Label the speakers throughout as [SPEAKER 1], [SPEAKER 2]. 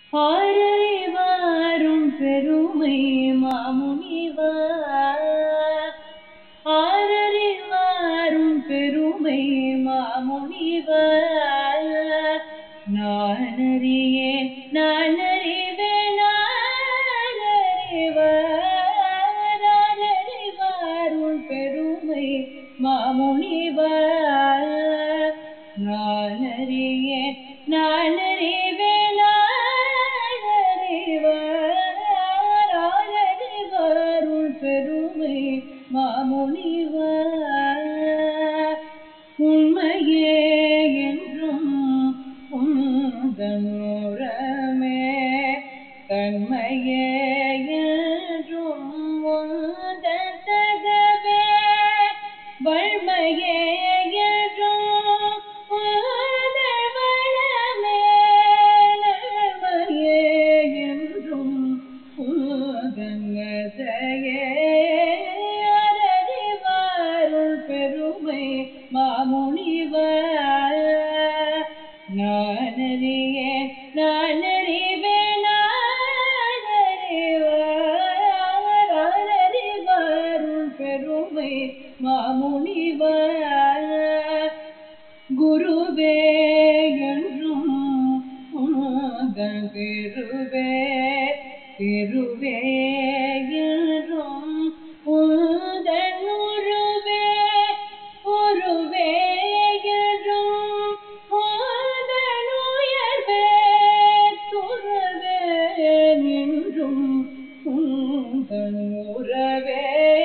[SPEAKER 1] ஆரறிவாரும் பெருமை மாமுனிவர் ஆரறிவாரும் பெருமை மாமுனிவர் நானறியேன் நானறிவேன் நானறிவார் ஆரறிவாரும் பெருமை மாமுனிவர் நானறியேன் நானறிவேன் நானறிவார் ஆரறிவாரும் பெருமை மாமுனிவர் உண்மையே என்றும் உந்தனுரமே தன்மையே என்றும் உந்தன் தகவே வன்மையே என்றும் உந்தன் வளமே நன்மையே என்றும் உந்தன் வசையே அறிவாருள் பெருமை மாமுனிவர் நானறியேன் நானறிவேன் நானறிவார் அறிவாருள் பெருமை மாமுனிவர் குருவே என்றும் உந்தன் திருவே திருவே என்றும் உந்தன் உருவே உருவே என்றும் உந்தன் உயர்வே துறவே என்றும் உந்தன் உறவே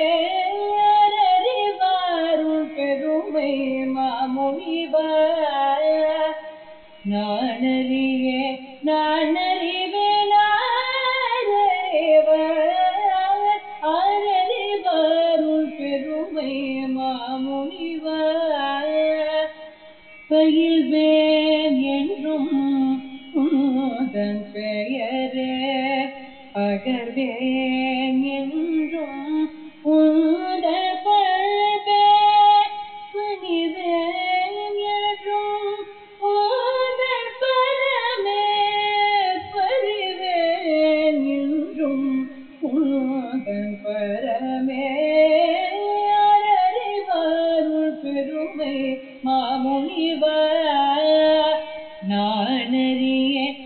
[SPEAKER 1] அறிவாருள் பெருமை மாமுனிவர் நானறியே நானறிவே நானறிவார் ஆரறிவாருள் பெருமை மாமுனிவர் பயில்வேன் என்றும் உந்தன் பெயரே பகர்வேன் என்றும் உந்தன் பண்பே பணிவேன் என்றும் உந்தன் பரமே பரிவேன் என்றும் உந்தன் பரமே அறிவாருள் பெருமை மாமுனிவர் நானறியே